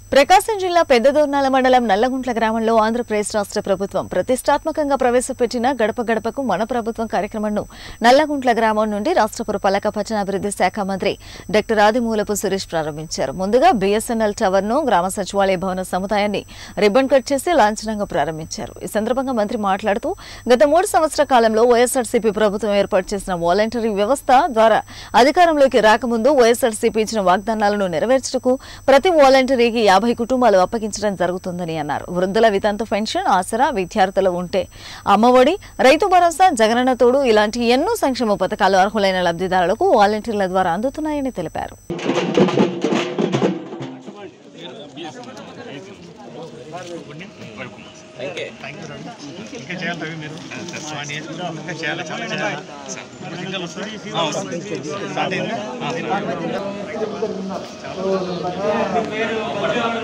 ప్రకాశం జిల్లా పెద్దదోర్నాల మండలం నల్లగుంట్ల గ్రామంలో ఆంధ్రప్రదేశ్ రాష్ట్ర ప్రభుత్వం ప్రతిష్టాత్మకంగా ప్రవేశపెట్టిన గడప గడపకు మన ప్రభుత్వం కార్యక్రమంను నల్లగుంట్ల గ్రామం నుండి రాష్ట్ర పురపాలక పట్టణాభివృద్ధి శాఖ మంత్రి డాక్టర్ ఆదిమూలపు సురేష్ ప్రారంభించారు ముందుగా బీఎస్ఎన్ఎల్ టవర్ ను గ్రామ సచివాలయ భవన సముదాయాన్ని రిబ్బన్ కట్ చేసి లాంఛనంగా ప్రారంభించారు ఈ సందర్భంగా మంత్రి మాట్లాడుతూ గత మూడు సంవత్సరాల కాలంలో వైఎస్ఆర్సీపీ ప్రభుత్వం ఏర్పాటు చేసిన వాలంటరీ వ్యవస్థ ద్వారా అధికారంలోకి రాకముందు వైఎస్ఆర్సీపీ ఇచ్చిన వాగ్దానాలను నెరవేర్చుటకు ప్రతి వాలంటరీకి యాభై కుటుంబాలు అప్పగించడం జరుగుతుందని అన్నారు వృద్ధుల వితంతు పెన్షన్ ఆసరా విద్యార్థులు ఉంటే అమ్మఒడి రైతు భరోసా జగనన్న తోడు ఇలాంటి ఎన్నో సంక్షేమ పథకాలు అర్హులైన లబ్ధిదారులకు వాలంటీర్ల ద్వారా అందుతున్నాయని తెలిపారు ఇంకా చేయాలి రవి మీరు స్వామి ఇంకా చేయాలి చాలా చేయాలి ఇప్పుడు సింగల్ వస్తుంది స్టార్ట్ అయిందా